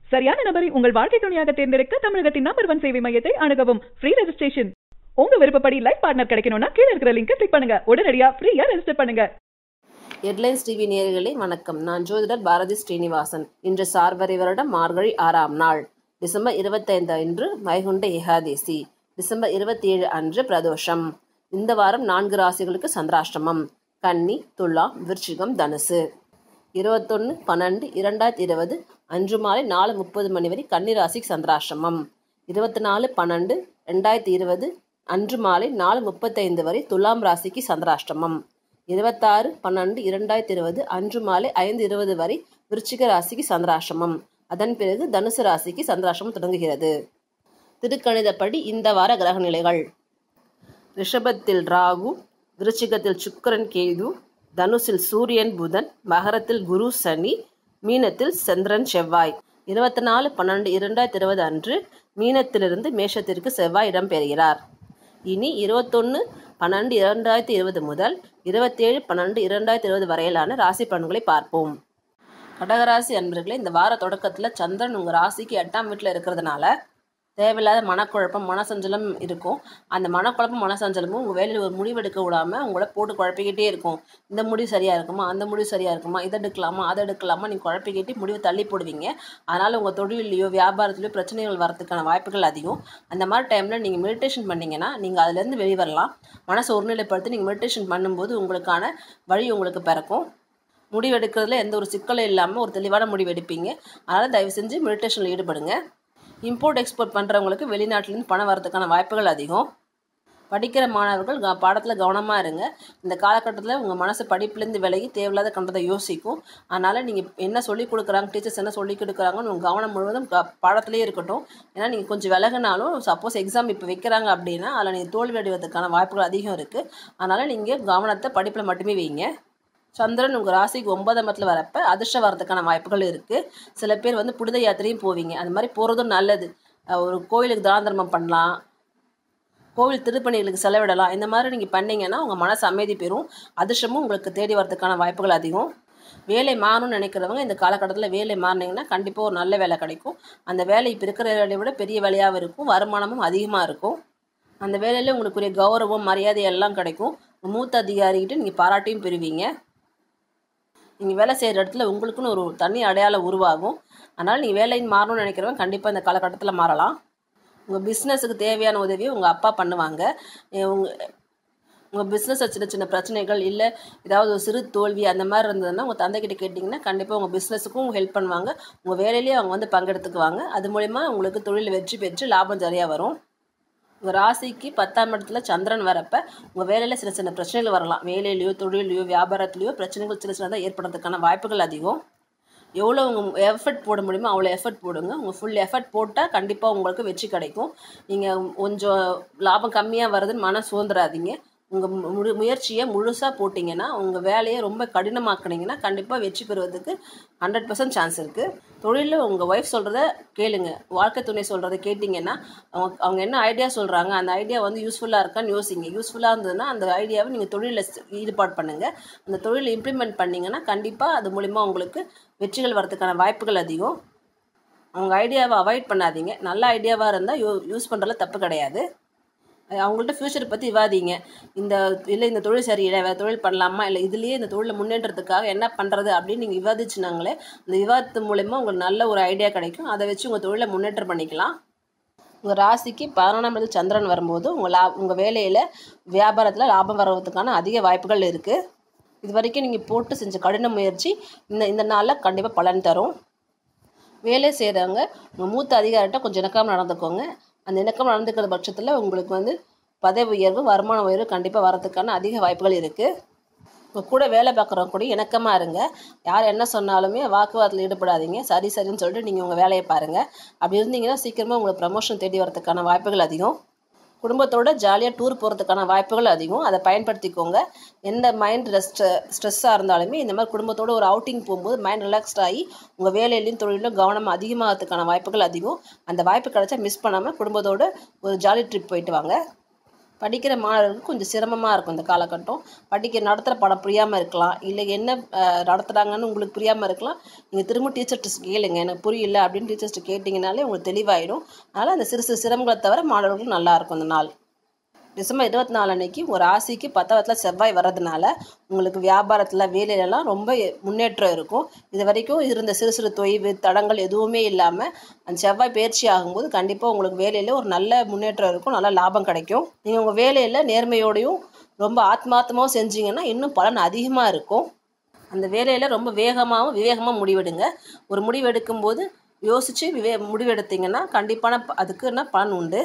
சரியான நபரை உங்கள் வாழ்க்கை துணையாக தேர்ந்தெடுக்க தமிழகத்தின் நம்பர் ஒன் சேவை மையத்தை அணுகவும் ஃப்ரீ ரெஜிஸ்ட்ரேஷன் உங்க விருப்பப்படி லைஃப் பார்ட்னர் கிடைக்கணும்னா கீழ இருக்கிற லிங்கை கிளிக் பண்ணுங்க உடனடியா ஃப்ரீயா ரெஜிஸ்டர் பண்ணுங்க ஹெட்லைன்ஸ் டிவி நேயர்களே வணக்கம் நான் ஜோதிடர் பாரதி ஸ்ரீனிவாசன் இன்று சார்வரி வருடம் மார்கழி ஆறாம் நாள் டிசம்பர் இருபத்தைந்து அன்று வைகுண்ட ஏகாதேசி டிசம்பர் இருபத்தி ஏழு அன்று பிரதோஷம் இந்த வாரம் நான்கு ராசிகளுக்கு சந்திராஷ்டமம் கன்னி துலாம் விருச்சிகம் தனுசு இருபத்தொன்று பன்னெண்டு இரண்டாயிரத்தி இருபது அன்று மாலை நாலு முப்பது மணி வரை கன்னி ராசிக்கு சந்திராஷ்டமம் இருபத்தி நாலு பன்னெண்டு ரெண்டாயிரத்தி இருபது அன்று மாலை நாலு முப்பத்தைந்து வரை துலாம் ராசிக்கு சந்திராஷ்டமம் இருபத்தாறு பன்னெண்டு இரண்டாயிரத்தி இருபது அன்று மாலை ஐந்து இருபது வரை விருச்சிக ராசிக்கு சந்திராஷ்டமம் அதன் பிறகு தனுசு ராசிக்கு சந்திராஷ்டமம் தொடங்குகிறது திருக்கணிதப்படி இந்த வார கிரக நிலைகள் ரிஷபத்தில் ராகு விருச்சிகத்தில் சுக்கிரன் கேது தனுசில் சூரியன் புதன் மகரத்தில் குரு சனி மீனத்தில் சந்திரன் செவ்வாய் இருபத்தி நாலு பன்னெண்டு இரண்டாயிரத்தி இருபது அன்று மீனத்திலிருந்து மேஷத்திற்கு செவ்வாய் இடம்பெறுகிறார் இனி இருபத்தொன்று பன்னெண்டு இரண்டாயிரத்தி இருபது முதல் இருபத்தேழு பன்னெண்டு இரண்டாயிரத்தி இருபது வரையிலான ராசி பலன்களை பார்ப்போம் கடகராசி அன்பர்களே இந்த வார தொடக்கத்தில் சந்திரன் உங்கள் ராசிக்கு எட்டாம் வீட்டில் இருக்கிறதுனால தேவையில்லாத மனக்குழப்பம் மனசஞ்சலம் இருக்கும் அந்த மனக்குழப்பம் மனசஞ்சலமும் உங்கள் வேலையில் ஒரு முடிவு எடுக்க விடாமல் உங்களை போட்டு குழப்பிக்கிட்டே இருக்கும் இந்த முடிவு சரியாக இருக்குமா அந்த முடிவு சரியாக இருக்குமா இதை எடுக்கலாமா அதை எடுக்கலாமா நீங்கள் குழப்பிக்கிட்டு முடிவை தள்ளி போடுவீங்க அதனால் உங்கள் தொழிலையோ வியாபாரத்துலையோ பிரச்சனைகள் வரதுக்கான வாய்ப்புகள் அதிகம் அந்த மாதிரி டைமில் நீங்கள் மெடிடேஷன் பண்ணிங்கன்னா நீங்கள் அதுலேருந்து வெளிவரலாம் மனசை ஒருநிலைப்படுத்தி நீங்கள் மெடிடேஷன் பண்ணும்போது உங்களுக்கான வழி உங்களுக்கு பிறக்கும் முடிவு எடுக்கிறதுல எந்த ஒரு சிக்கலும் இல்லாமல் ஒரு தெளிவான முடிவு எடுப்பீங்க அதனால் தயவு செஞ்சு மெடிடேஷனில் ஈடுபடுங்க இம்போர்ட் எக்ஸ்போர்ட் பண்ணுறவங்களுக்கு வெளிநாட்டிலேருந்து பணம் வரதுக்கான வாய்ப்புகள் அதிகம் படிக்கிற மாணவர்கள் க பாடத்தில் கவனமாக இருங்க இந்த காலகட்டத்தில் உங்கள் மனசு படிப்புலேருந்து விலகி தேவையில்லாத கண்டதை யோசிக்கும் அதனால் நீங்கள் என்ன சொல்லிக் கொடுக்குறாங்க டீச்சர்ஸ் என்ன சொல்லிக் கொடுக்குறாங்கன்னு உங்கள் கவனம் முழுவதும் க பாடத்துலேயே இருக்கட்டும் ஏன்னா நீங்கள் கொஞ்சம் விலகினாலும் சப்போஸ் எக்ஸாம் இப்போ வைக்கிறாங்க அப்படின்னா அதில் நீங்கள் தோல்வி அடைவதற்கான வாய்ப்புகள் அதிகம் இருக்குது அதனால் நீங்கள் கவனத்தை படிப்பில் மட்டுமே வைங்க சந்திரன் உங்கள் ராசிக்கு ஒன்பதாம் இடத்துல வரப்ப அதிர்ஷ்டம் வரதுக்கான வாய்ப்புகள் இருக்குது சில பேர் வந்து புனித யாத்திரையும் போவீங்க அந்த மாதிரி போகிறதும் நல்லது ஒரு கோவிலுக்கு தான தர்மம் பண்ணலாம் கோவில் திருப்பணிகளுக்கு செலவிடலாம் இந்த மாதிரி நீங்கள் பண்ணீங்கன்னா உங்கள் மனசு அமைதி பெறும் அதிர்ஷ்டமும் உங்களுக்கு தேடி வரதுக்கான வாய்ப்புகள் அதிகம் வேலை மாறணும்னு நினைக்கிறவங்க இந்த காலகட்டத்தில் வேலை மாறினீங்கன்னா கண்டிப்பாக ஒரு நல்ல வேலை கிடைக்கும் அந்த வேலை இப்போ இருக்கிற வேலையை விட பெரிய வேலையாகவும் இருக்கும் வருமானமும் அதிகமாக இருக்கும் அந்த வேலையில் உங்களுக்குரிய கௌரவம் மரியாதை எல்லாம் கிடைக்கும் மூத்த அதிகாரிகிட்ட நீங்கள் பாராட்டியும் பெறுவீங்க நீங்கள் வேலை செய்கிற இடத்துல உங்களுக்குன்னு ஒரு தனி அடையாளம் உருவாகும் அதனால் நீங்கள் வேலைன்னு மாறணும்னு நினைக்கிறவங்க கண்டிப்பாக இந்த காலகட்டத்தில் மாறலாம் உங்கள் பிஸ்னஸுக்கு தேவையான உதவியை உங்கள் அப்பா பண்ணுவாங்க உங்கள் உங்கள் பிஸ்னஸில் சின்ன சின்ன பிரச்சனைகள் இல்லை ஏதாவது ஒரு சிறு தோல்வி அந்த மாதிரி இருந்ததுன்னா உங்கள் தந்தைக்கிட்ட கேட்டிங்கன்னா கண்டிப்பாக உங்கள் பிஸ்னஸுக்கும் ஹெல்ப் பண்ணுவாங்க உங்கள் வேலையிலேயே அவங்க வந்து பங்கெடுத்துக்குவாங்க அது மூலிமா உங்களுக்கு தொழில் வெற்றி பெற்று லாபம் சரியாக வரும் உங்கள் ராசிக்கு பத்தாம் இடத்துல சந்திரன் வரப்ப உங்கள் வேலையில் சின்ன சின்ன பிரச்சனைகள் வரலாம் வேலையிலையோ தொழிலையோ வியாபாரத்துலையோ பிரச்சனைகள் சின்ன சின்னதாக ஏற்படுறதுக்கான வாய்ப்புகள் அதிகம் எவ்வளோ உங்கள் எஃபர்ட் போட முடியுமோ அவ்வளோ எஃபர்ட் போடுங்க உங்கள் ஃபுல் எஃபர்ட் போட்டால் கண்டிப்பாக உங்களுக்கு வெற்றி கிடைக்கும் நீங்கள் கொஞ்சம் லாபம் கம்மியாக வருதுன்னு மன சோர்ந்துடாதீங்க உங்கள் முழு முயற்சியை முழுசாக போட்டிங்கன்னா உங்கள் வேலையை ரொம்ப கடினமாக்குனீங்கன்னா கண்டிப்பாக வெற்றி பெறுவதற்கு ஹண்ட்ரட் பர்சன்ட் சான்ஸ் இருக்குது தொழிலில் உங்கள் ஒய்ஃப் சொல்கிறத கேளுங்க வாழ்க்கை துணை சொல்கிறத கேட்டிங்கன்னா அவங்க அவங்க என்ன ஐடியா சொல்கிறாங்க அந்த ஐடியா வந்து யூஸ்ஃபுல்லாக இருக்கான்னு யோசிங்க யூஸ்ஃபுல்லாக இருந்ததுன்னா அந்த ஐடியாவை நீங்கள் தொழிலில் ஈடுபாடு பண்ணுங்கள் அந்த தொழிலை இம்ப்ளிமெண்ட் பண்ணிங்கன்னா கண்டிப்பாக அது மூலிமா உங்களுக்கு வெற்றிகள் வரதுக்கான வாய்ப்புகள் அதிகம் அவங்க ஐடியாவை அவாய்ட் பண்ணாதீங்க நல்ல ஐடியாவாக இருந்தால் யூ யூஸ் பண்ணுறதுல தப்பு கிடையாது அவங்கள்ட்ட ஃப்யூச்சரை பற்றி விவாதிங்க இந்த இல்லை இந்த தொழில் சரியில்லை வேறு தொழில் பண்ணலாமா இல்லை இதுலேயே இந்த தொழிலை முன்னேற்றத்துக்காக என்ன பண்ணுறது அப்படின்னு நீங்கள் விவாதிச்சுனாங்களே அந்த விவாதத்து மூலயமா உங்களுக்கு நல்ல ஒரு ஐடியா கிடைக்கும் அதை வச்சு உங்கள் தொழிலை முன்னேற்றம் பண்ணிக்கலாம் உங்கள் ராசிக்கு பதினொன்றாம் இடத்துல சந்திரன் வரும்போது உங்கள் லா உங்கள் வேலையில் வியாபாரத்தில் லாபம் வர்றதுக்கான அதிக வாய்ப்புகள் இருக்குது இது வரைக்கும் நீங்கள் போட்டு செஞ்ச கடின முயற்சி இந்த இந்த நாளில் கண்டிப்பாக பலன் தரும் வேலை செய்கிறவங்க உங்கள் மூத்த அதிகாரிகிட்ட கொஞ்சம் இணக்காமல் நடந்துக்கோங்க அந்த இணக்கம் நடந்துக்கிற பட்சத்தில் உங்களுக்கு வந்து பதவி உயர்வு வருமான உயர்வு கண்டிப்பாக வரதுக்கான அதிக வாய்ப்புகள் இருக்குது இப்போ கூட வேலை பார்க்குறவங்க கூட இணக்கமாக இருங்க யார் என்ன சொன்னாலுமே வாக்குவாதத்தில் ஈடுபடாதீங்க சரி சரின்னு சொல்லிட்டு நீங்கள் உங்கள் வேலையை பாருங்கள் அப்படி இருந்தீங்கன்னா சீக்கிரமாக உங்களுக்கு ப்ரமோஷன் தேடி வரதுக்கான வாய்ப்புகள் அதிகம் குடும்பத்தோட ஜாலியாக டூர் போகிறதுக்கான வாய்ப்புகள் அதிகம் அதை பயன்படுத்திக்கோங்க எந்த மைண்ட் ரெஸ்ட் ஸ்ட்ரெஸ்ஸாக இருந்தாலுமே இந்த மாதிரி குடும்பத்தோட ஒரு அவுட்டிங் போகும்போது மைண்ட் ரிலாக்ஸ்ட் ஆகி உங்கள் வேலையிலையும் தொழிலும் கவனம் அதிகமாகிறதுக்கான வாய்ப்புகள் அதிகம் அந்த வாய்ப்பு கிடைச்சா மிஸ் பண்ணாமல் குடும்பத்தோட ஒரு ஜாலி ட்ரிப் போயிட்டு வாங்க படிக்கிற மாணவர்களுக்கு கொஞ்சம் சிரமமாக இருக்கும் இந்த காலகட்டம் படிக்க நடத்துகிற படம் புரியாமல் இருக்கலாம் இல்லை என்ன அஹ், நடத்துகிறாங்கன்னு உங்களுக்கு புரியாமல் இருக்கலாம் நீங்கள் திரும்ப டீச்சர்கிட்ட கேளுங்க எனக்கு புரியல அப்படின்னு டீச்சர்ஸ்ட்டு கேட்டிங்கனாலே உங்களுக்கு தெளிவாயிடும் அதனால் அந்த சிறு சிறு சிரமங்களை தவிர மாணவர்களுக்கு நல்லா இருக்கும் இந்த நாள் டிசம்பர் இருபத்தி நாலு அன்னைக்கு ஒரு ராசிக்கு பத்தாவத்தில் செவ்வாய் வர்றதுனால உங்களுக்கு வியாபாரத்தில் வேலையிலலாம் ரொம்ப முன்னேற்றம் இருக்கும் இது வரைக்கும் இருந்த சிறு சிறு தொய்வு தடங்கள் எதுவுமே இல்லாமல் அந்த செவ்வாய் பயிற்சி ஆகும்போது கண்டிப்பாக உங்களுக்கு வேலையில் ஒரு நல்ல முன்னேற்றம் இருக்கும் நல்ல லாபம் கிடைக்கும் நீங்கள் உங்கள் வேலையில் நேர்மையோடையும் ரொம்ப ஆத்மார்த்தமாகவும் செஞ்சீங்கன்னா இன்னும் பலன் அதிகமாக இருக்கும் அந்த வேலையில் ரொம்ப வேகமாகவும் விவேகமாக முடிவெடுங்க ஒரு முடிவு எடுக்கும்போது யோசித்து விவே முடிவெடுத்தீங்கன்னா கண்டிப்பான ப- அதுக்குன்னா பலன் உண்டு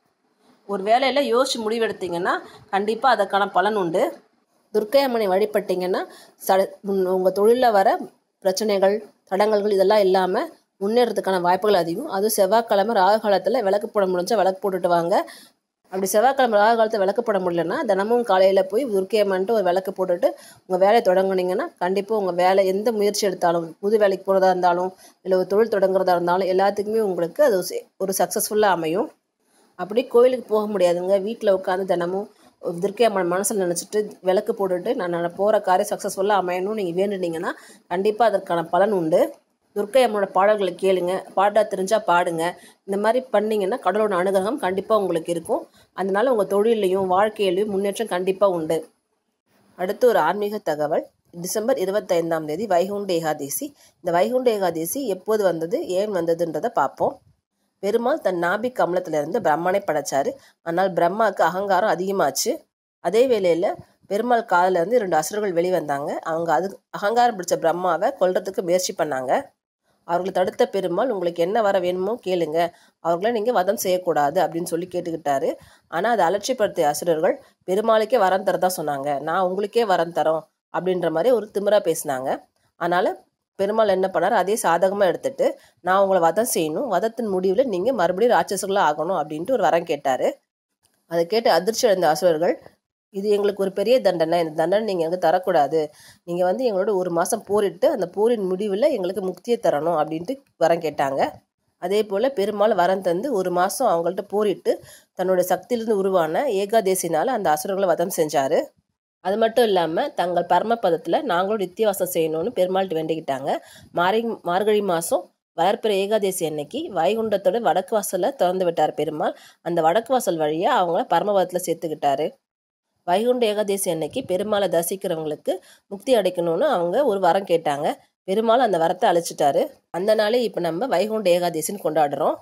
ஒரு வேலையில் யோசிச்சு முடிவெடுத்தீங்கன்னா கண்டிப்பாக அதற்கான பலன் உண்டு துர்க்கை அம்மனை வழிபட்டீங்கன்னா சட உங்கள் தொழிலில் வர பிரச்சனைகள் தடங்கல்கள் இதெல்லாம் இல்லாமல் முன்னேறதுக்கான வாய்ப்புகள் அதிகம் அதுவும் செவ்வாய்க்கிழமை ராகு காலத்தில் விளக்கு போட முடிஞ்சா விளக்கு போட்டுட்டு வாங்க அப்படி செவ்வாய்க்கிழமை ராகு காலத்தில் விளக்கு போட முடியலன்னா தினமும் காலையில் போய் துர்க்கை அம்மன்ட்டு ஒரு விளக்கு போட்டுட்டு உங்கள் வேலையை தொடங்குனீங்கன்னா கண்டிப்பாக உங்கள் வேலை எந்த முயற்சி எடுத்தாலும் புது வேலைக்கு போகிறதா இருந்தாலும் இல்லை ஒரு தொழில் தொடங்குறதா இருந்தாலும் எல்லாத்துக்குமே உங்களுக்கு அது ஒரு- ஒரு சக்ஸஸ்ஃபுல்லாக அமையும் அப்படி கோயிலுக்கு போக முடியாதுங்க வீட்டில் உட்காந்து தினமும் துர்க்கை அம்மன் மனசில் நினச்சிட்டு விளக்கு போட்டுட்டு நான் நான் போகிற காரியம் சக்ஸஸ்ஃபுல்லாக அமையணும்னு நீங்கள் வேண்டுனீங்கன்னா கண்டிப்பாக அதற்கான பலன் உண்டு துர்க்கை அம்மனோட பாடல்களை கேளுங்க பாட தெரிஞ்சால் பாடுங்க இந்த மாதிரி பண்ணீங்கன்னா கடவுளோட அனுகிரகம் கண்டிப்பாக உங்களுக்கு இருக்கும் அதனால உங்கள் தொழிலையும் வாழ்க்கையிலையும் முன்னேற்றம் கண்டிப்பாக உண்டு அடுத்து ஒரு ஆன்மீக தகவல் டிசம்பர் இருபத்தைந்தாம் தேதி வைகுண்ட ஏகாதேசி இந்த வைகுண்ட ஏகாதேசி எப்போது வந்தது ஏன் வந்ததுன்றதை பார்ப்போம் பெருமாள் தன் நாபி கமலத்திலிருந்து பிரம்மனை படைச்சாரு ஆனால் பிரம்மாவுக்கு அகங்காரம் அதிகமாச்சு அதே வேளையில் பெருமாள் காதுல இருந்து இரண்டு அசுரர்கள் வெளிவந்தாங்க அவங்க அது அகங்காரம் பிடிச்ச பிரம்மாவை கொல்றதுக்கு முயற்சி பண்ணாங்க அவர்களை தடுத்த பெருமாள் உங்களுக்கு என்ன வர வேணுமோ கேளுங்க அவர்களை நீங்கள் வதம் செய்யக்கூடாது அப்படின்னு சொல்லி கேட்டுக்கிட்டாரு ஆனால் அதை அலட்சியப்படுத்திய அசுரர்கள் பெருமாளுக்கே வரம் தரதா சொன்னாங்க நான் உங்களுக்கே வரம் தரோம் அப்படின்ற மாதிரி ஒரு திமிரா பேசினாங்க அதனால் பெருமாள் என்ன பண்ணார் அதே சாதகமாக எடுத்துட்டு நான் உங்களை வதம் செய்யணும் வதத்தின் முடிவில் நீங்கள் மறுபடியும் ராட்சசர்களாக ஆகணும் அப்படின்ட்டு ஒரு வரம் கேட்டார் அதை கேட்டு அதிர்ச்சி அடைந்த அசுரர்கள் இது எங்களுக்கு ஒரு பெரிய தண்டனை இந்த தண்டனை நீங்கள் எங்களுக்கு தரக்கூடாது நீங்கள் வந்து எங்களோட ஒரு மாதம் போரிட்டு அந்த போரின் முடிவில் எங்களுக்கு முக்தியை தரணும் அப்படின்ட்டு வரம் கேட்டாங்க அதே போல் பெருமாள் வரம் தந்து ஒரு மாதம் அவங்கள்ட்ட போரிட்டு தன்னோட சக்தியிலிருந்து உருவான ஏகாதேசினால் அந்த அசுரர்களை வதம் செஞ்சார் அது மட்டும் இல்லாமல் தங்கள் பரமபதத்தில் நாங்களும் நித்தியவாசம் செய்யணும்னு பெருமாள்கிட்ட வேண்டிக்கிட்டாங்க மாரி மார்கழி மாதம் வளர்ப்பிற ஏகாதேசி அன்னைக்கு வைகுண்டத்தோட வடக்கு வாசலை திறந்து விட்டார் பெருமாள் அந்த வடக்கு வாசல் வழியாக அவங்கள பரமபதத்தில் சேர்த்துக்கிட்டாரு வைகுண்ட ஏகாதேசி அன்னைக்கு பெருமாளை தரிசிக்கிறவங்களுக்கு முக்தி அடைக்கணும்னு அவங்க ஒரு வரம் கேட்டாங்க பெருமாள் அந்த வரத்தை அழைச்சிட்டாரு அந்த நாளே இப்போ நம்ம வைகுண்ட ஏகாதேசின்னு கொண்டாடுறோம்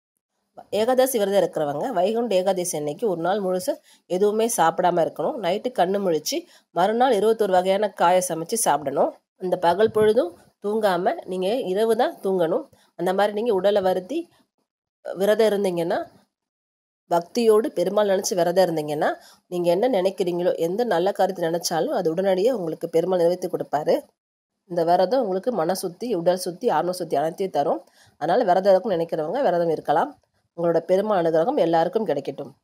ஏகாதசி விரதம் இருக்கிறவங்க வைகுண்ட ஏகாதசி அன்னைக்கு ஒரு நாள் முழுசு எதுவுமே சாப்பிடாம இருக்கணும் நைட்டு கண்ணு முழிச்சு மறுநாள் இருபத்தொரு வகையான காயை சமைச்சு சாப்பிடணும் அந்த பகல் பொழுதும் தூங்காம நீங்க இரவு தான் தூங்கணும் அந்த மாதிரி நீங்க உடலை வருத்தி விரதம் இருந்தீங்கன்னா பக்தியோடு பெருமாள் நினச்சி விரதம் இருந்தீங்கன்னா நீங்கள் என்ன நினைக்கிறீங்களோ எந்த நல்ல காரியத்தை நினச்சாலும் அது உடனடியாக உங்களுக்கு பெருமாள் நிறைவேற்றி கொடுப்பாரு இந்த விரதம் உங்களுக்கு மன சுத்தி உடல் சுத்தி ஆன்ம சுத்தி அனைத்தையும் தரும் அதனால் விரதம் இருக்கும்னு நினைக்கிறவங்க விரதம் இருக்கலாம் உங்களோட பெருமாள் அனுகிரகம் எல்லாருக்கும் கிடைக்கட்டும்